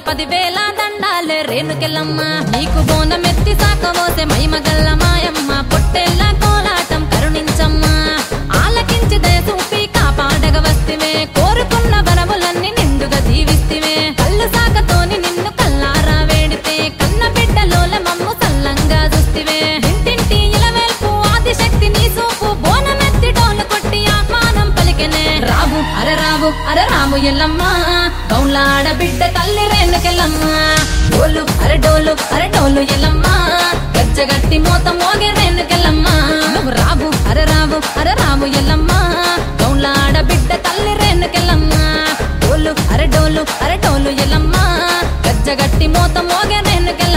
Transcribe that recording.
పదివేల దండాలే రేణుకెళ్ళమ్మ నీకు బోనం ఎత్తి సాకవోసే మైమగల్ల మాయమ్మ పొట్టెల్ల కోలాటం కరుణించమ్మా ఆలకించి దయచూపి కాపాడగ వస్తివే కోరుకున్న వరములన్నీ నిండుగా దీవిస్తివే కళ్ళు సాకతోని నిన్ను కల్లారా వేడితే కన్న బిడ్డలోల మమ్ము సల్లంగా చూస్తివే ఇంటింటి ఇలవేల్పు ఆదిశక్తి నీ సూపు బోనమెత్తి డోలు కొట్టి ఆహ్వానం పలికెనే రావు అరే రావు అరే రాము ఎల్లమ్మ గౌలాడ బిడ్డ తల్లి రేణుకెళ్ళమ్మ డోలు అరే డోలు అరే డోలు ఎల్లమ్మ గజ్జగట్టి మూత మోగే రేణుకెళ్ళమ్మ నువ్వు రావు అరే రావు అరే రాము ఎల్లమ్మ గౌలాడ బిడ్డ తల్లి రేణుకెళ్ళమ్మ డోలు అరే డోలు అరే డోలు ఎల్లమ్మ గజ్జగట్టి మూత మోగే రేణుకెళ్ళమ్మ